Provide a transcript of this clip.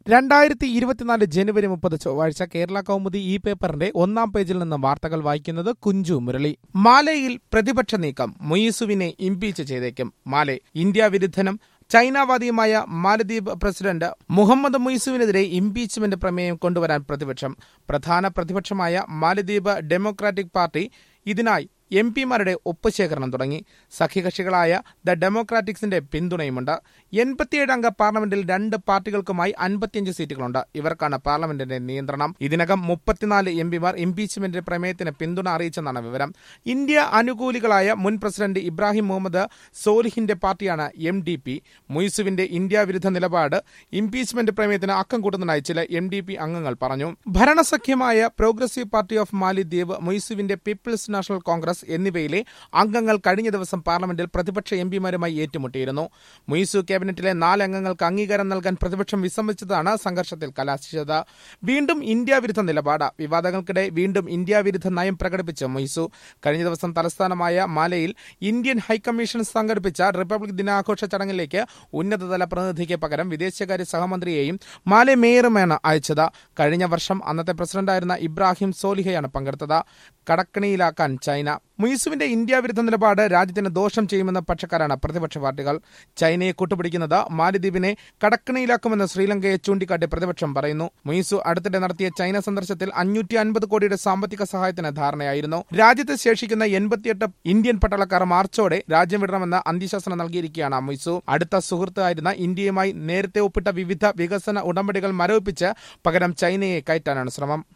രണ്ടായിരത്തി ഇരുപത്തിനാല് ജനുവരി മുപ്പത് ചൊവ്വാഴ്ച കേരള കൗമുദി ഈ പേപ്പറിന്റെ ഒന്നാം പേജിൽ നിന്ന് വാർത്തകൾ വായിക്കുന്നത് കുഞ്ചു മുരളി മാലയിൽ പ്രതിപക്ഷ നീക്കം മൊയ്സുവിനെ ഇംപീച്ച് ചെയ്തേക്കും മാലെ ഇന്ത്യ വിരുദ്ധനും ചൈനാവാദിയുമായ മാലദ്വീപ് പ്രസിഡന്റ് മുഹമ്മദ് മൊയ്സുവിനെതിരെ ഇംപീച്ച്മെന്റ് പ്രമേയം കൊണ്ടുവരാൻ പ്രതിപക്ഷം പ്രധാന പ്രതിപക്ഷമായ മാലദ്വീപ് ഡെമോക്രാറ്റിക് പാർട്ടി ഇതിനായി എം പിമാരുടെ ഒപ്പുശേഖരണം തുടങ്ങി സഖ്യകക്ഷികളായ ദ ഡെമോക്രാറ്റിക്സിന്റെ പിന്തുണയുമുണ്ട് എൺപത്തിയേഴ് അംഗ പാർലമെന്റിൽ രണ്ട് പാർട്ടികൾക്കുമായി അൻപത്തിയഞ്ച് സീറ്റുകളുണ്ട് ഇവർക്കാണ് പാർലമെന്റിന്റെ നിയന്ത്രണം ഇതിനകം മുപ്പത്തിനാല് എം പിമാർ ഇംപീച്ച്മെന്റ് പ്രമേയത്തിന് പിന്തുണ അറിയിച്ചെന്നാണ് വിവരം ഇന്ത്യ അനുകൂലികളായ മുൻ പ്രസിഡന്റ് ഇബ്രാഹിം മുഹമ്മദ് സോലിഹിന്റെ പാർട്ടിയാണ് എം ഡി പി മുയ്സുവിന്റെ ഇന്ത്യ വിരുദ്ധ നിലപാട് ഇംപീച്ച്മെന്റ് പ്രമേയത്തിന് അക്കം കൂട്ടുന്നതായി ചില എം ഡി പി അംഗങ്ങൾ പറഞ്ഞു ഭരണസഖ്യമായ പ്രോഗ്രസീവ് പാർട്ടി ഓഫ് മാലിദ്വീപ് മുയ്സുവിന്റെ പീപ്പിൾസ് നാഷണൽ കോൺഗ്രസ് എന്നിവയിലെ അംഗങ്ങൾ കഴിഞ്ഞ ദിവസം പാർലമെന്റിൽ പ്രതിപക്ഷ എം പിമാരുമായി ഏറ്റുമുട്ടിയിരുന്നു മുയ്സു ക്യാബിനറ്റിലെ നാല് അംഗങ്ങൾക്ക് അംഗീകാരം നൽകാൻ പ്രതിപക്ഷം വിസമ്മതിച്ചതാണ് സംഘർഷത്തിൽ കലാശിച്ചത് വീണ്ടും ഇന്ത്യ വിരുദ്ധ നിലപാട് വിവാദങ്ങൾക്കിടെ വീണ്ടും ഇന്ത്യ വിരുദ്ധ നയം പ്രകടിപ്പിച്ച് മൊയ്സു കഴിഞ്ഞ ദിവസം തലസ്ഥാനമായ മാലയിൽ ഇന്ത്യൻ ഹൈക്കമ്മീഷൻ സംഘടിപ്പിച്ച റിപ്പബ്ലിക് ദിനാഘോഷ ചടങ്ങിലേക്ക് ഉന്നതതല പ്രതിനിധിക്ക് പകരം വിദേശകാര്യ സഹമന്ത്രിയെയും മാലെ മേയറുമാണ് അയച്ചത് കഴിഞ്ഞ വർഷം അന്നത്തെ പ്രസിഡന്റായിരുന്ന ഇബ്രാഹിം സോലിഹയാണ് പങ്കെടുത്തത് കടക്കണിയിലാക്കാൻ ചൈന മുയിസുവിന്റെ ഇന്ത്യ വിരുദ്ധ നിലപാട് രാജ്യത്തിന് ദോഷം ചെയ്യുമെന്ന പക്ഷക്കാരാണ് പ്രതിപക്ഷ പാർട്ടികൾ ചൈനയെ കൂട്ടുപിടിക്കുന്നത് മാലിദ്വീപിനെ കടക്കണിയിലാക്കുമെന്ന് ശ്രീലങ്കയെ ചൂണ്ടിക്കാട്ടി പ്രതിപക്ഷം പറയുന്നു മുയിസു അടുത്തിടെ നടത്തിയ ചൈന സന്ദർശനത്തിൽ അഞ്ഞൂറ്റി അൻപത് കോടിയുടെ സാമ്പത്തിക സഹായത്തിന് ധാരണയായിരുന്നു രാജ്യത്ത് ശേഷിക്കുന്ന എൺപത്തിയെട്ട് ഇന്ത്യൻ പട്ടാളക്കാർ മാർച്ചോടെ രാജ്യം വിടണമെന്ന് അന്ത്യശാസനം നൽകിയിരിക്കുകയാണ് മുയിസു അടുത്ത സുഹൃത്തായിരുന്ന ഇന്ത്യയുമായി നേരത്തെ ഒപ്പിട്ട വിവിധ വികസന ഉടമ്പടികൾ മരവിപ്പിച്ച് പകരം ചൈനയെ കയറ്റാനാണ് ശ്രമം